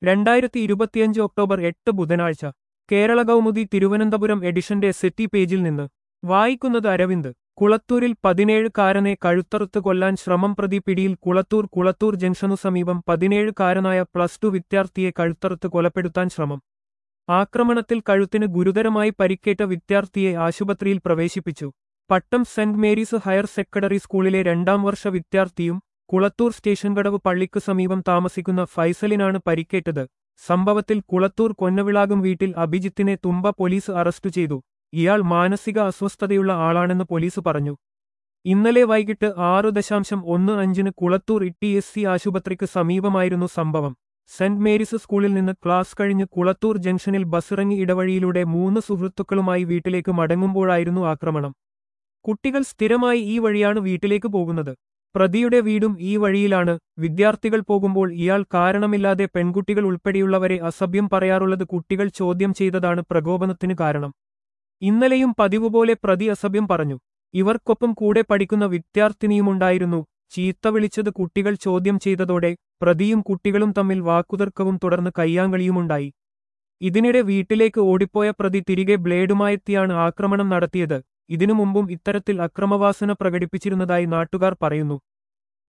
രണ്ടായിരത്തി ഇരുപത്തിയഞ്ച് ഒക്ടോബർ എട്ട് ബുധനാഴ്ച കേരള കൗമുദി തിരുവനന്തപുരം എഡിഷന്റെ സെറ്റി പേജിൽ നിന്ന് വായിക്കുന്നത് അരവിന്ദ് കുളത്തൂരിൽ പതിനേഴുകാരനെ കഴുത്തറുത്ത് കൊല്ലാൻ ശ്രമം പ്രതി പിടിയിൽ കുളത്തൂർ കുളത്തൂർ ജംഗ്ഷനു സമീപം പതിനേഴുകാരനായ പ്ലസ് ടു വിദ്യാർത്ഥിയെ കഴുത്തറുത്ത് കൊലപ്പെടുത്താൻ ശ്രമം ആക്രമണത്തിൽ കഴുത്തിന് ഗുരുതരമായി പരിക്കേറ്റ വിദ്യാർത്ഥിയെ ആശുപത്രിയിൽ പ്രവേശിപ്പിച്ചു Pattom saint Mary's higher secondary സ്കൂളിലെ രണ്ടാം വർഷ വിദ്യാർത്ഥിയും കുളത്തൂർ സ്റ്റേഷൻ കടവ് പള്ളിക്കു സമീപം താമസിക്കുന്ന ഫൈസലിനാണ് പരിക്കേറ്റത് സംഭവത്തിൽ കുളത്തൂർ കൊന്നവിളാകും വീട്ടിൽ അഭിജിത്തിനെ തുമ്പ പോലീസ് അറസ്റ്റു ചെയ്തു ഇയാൾ മാനസിക അസ്വസ്ഥതയുള്ള ആളാണെന്ന് പോലീസ് പറഞ്ഞു ഇന്നലെ വൈകിട്ട് ആറു ദശാംശം ഒന്ന് അഞ്ചിന് കുളത്തൂർ ഇ എസ് സി ആശുപത്രിക്ക് സമീപമായിരുന്നു സംഭവം സെന്റ് മേരീസ് സ്കൂളിൽ നിന്ന് ക്ലാസ് കഴിഞ്ഞ് കുളത്തൂർ ജംഗ്ഷനിൽ ബസ്സിറങ്ങി ഇടവഴിയിലൂടെ മൂന്ന് സുഹൃത്തുക്കളുമായി വീട്ടിലേക്ക് മടങ്ങുമ്പോഴായിരുന്നു ആക്രമണം കുട്ടികൾ സ്ഥിരമായി ഈ വഴിയാണ് വീട്ടിലേക്ക് പോകുന്നത് പ്രതിയുടെ വീടും ഈ വഴിയിലാണ് വിദ്യാർത്ഥികൾ പോകുമ്പോൾ ഇയാൾ കാരണമില്ലാതെ പെൺകുട്ടികൾ ഉൾപ്പെടെയുള്ളവരെ അസഭ്യം പറയാറുള്ളത് കുട്ടികൾ ചോദ്യം ചെയ്തതാണ് പ്രകോപനത്തിന് കാരണം ഇന്നലെയും പതിവുപോലെ പ്രതി അസഭ്യം പറഞ്ഞു ഇവർക്കൊപ്പം കൂടെ പഠിക്കുന്ന വിദ്യാർത്ഥിനിയുമുണ്ടായിരുന്നു ചീത്ത വിളിച്ചത് കുട്ടികൾ ചോദ്യം ചെയ്തതോടെ പ്രതിയും കുട്ടികളും തമ്മിൽ വാക്കുതർക്കവും തുടർന്ന് കയ്യാങ്കളിയുമുണ്ടായി ഇതിനിടെ വീട്ടിലേക്ക് ഓടിപ്പോയ പ്രതി തിരികെ ബ്ലേഡുമായെത്തിയാണ് ആക്രമണം നടത്തിയത് ഇതിനു മുമ്പും ഇത്തരത്തിൽ അക്രമവാസന പ്രകടിപ്പിച്ചിരുന്നതായി നാട്ടുകാർ പറയുന്നു